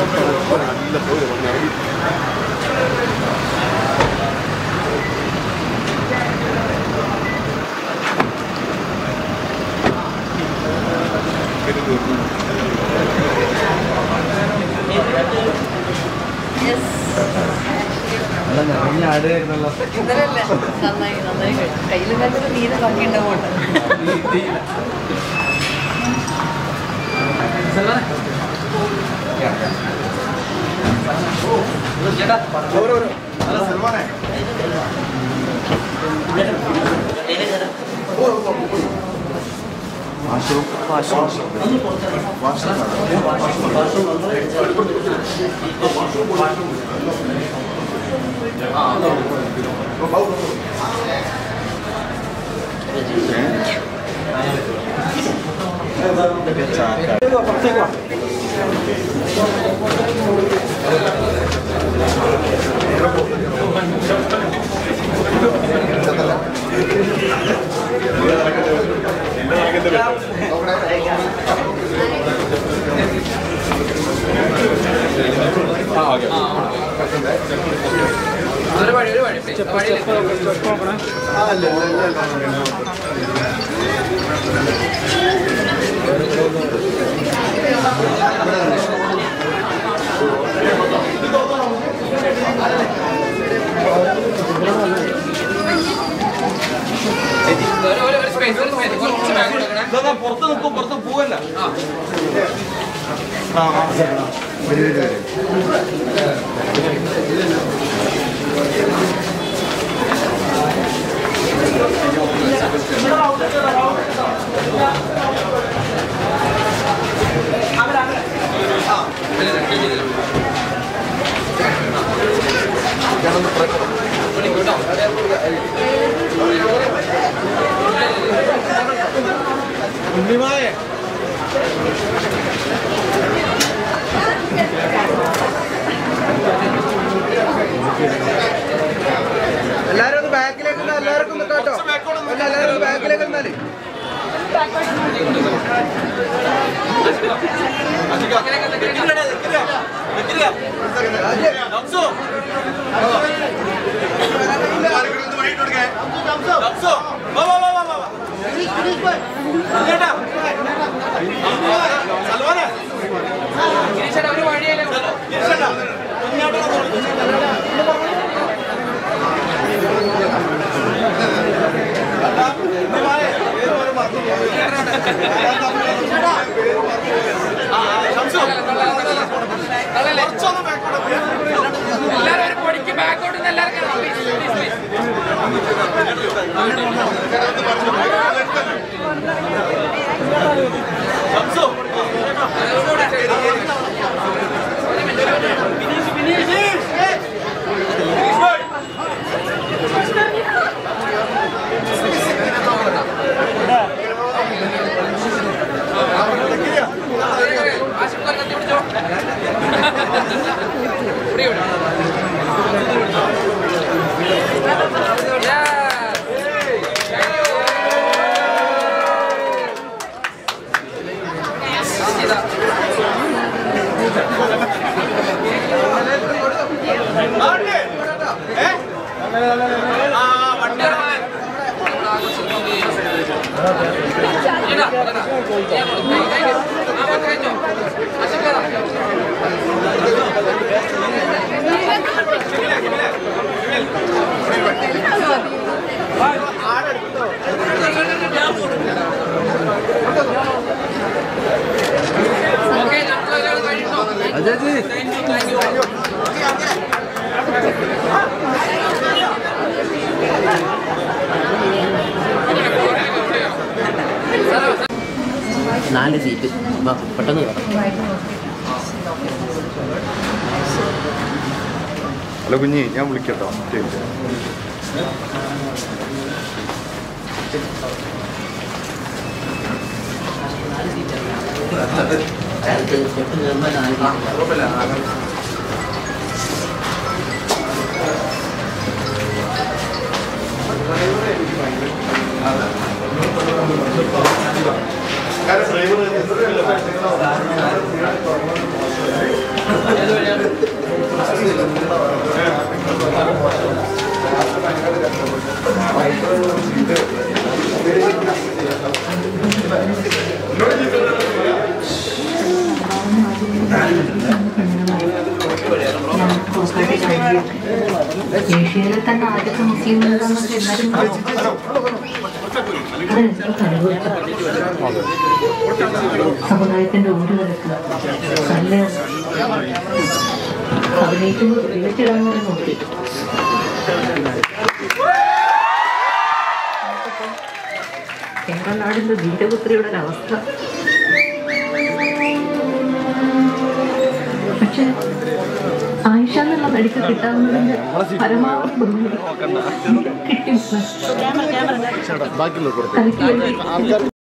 ഇന്നലല്ല നന്നായി നന്നായി കഴിച്ചു കയ്യിലും കാലത്ത് നീര് ബാക്കി ഉണ്ടാവുന്നുണ്ട് പുറത്ത് നിൽക്കും പുറത്ത് പോവല്ല ഉണ്ണിമായ എല്ലാരും ഒന്ന് ബാക്കിലേക്ക് നിന്നാ എല്ലാവർക്കും ഒന്ന് കേട്ടോ അല്ല എല്ലാവരും ഒന്ന് ബാക്കിലേക്ക് നിന്നാലേ എല്ലാവരും ഒരു പൊടിക്ക് ബാക്കോട്ട് നിന്ന് എല്ലാവരും കേറണം. Please, please, please. ആശുപത്രി കത്തി പിടിച്ചോ ഇവിടെ ഇവിടെ ഓക്കെ നമ്മൾ ഒരാൾ കഴിഞ്ഞോ താങ്ക് യു താങ്ക് യു നാല് സീറ്റ് വാ പെട്ടെന്ന് കയറാം ഹലോ കുഞ്ഞി ഞാൻ വിളിക്കട്ടോ ശരി സ്റ്റെപ്പ് കയറുമ്പോൾ നാല് seat. ഡ്രൈവർ ഏഷ്യയിലെ തന്നെ ആദ്യത്തെ മുസ്ലിം ലീഗാന്നൊക്കെ എല്ലാവരും സമുദായത്തിന്റെ ഒരു തരത്തിൽ നല്ല അഭിനയിക്കുമ്പോൾ വെളിച്ചിടാൻ നോക്കി കേരളനാടിന്റെ ധീരപുത്രിയുടെ ഒരവസ്ഥ പക്ഷെ ആയിഷ എന്നുള്ള നടിക്ക് കിട്ടാവുന്നതിന്റെ പരമാവധി ബഹുമതി കിട്ടി ബാക്കിയുള്ള കലക്കി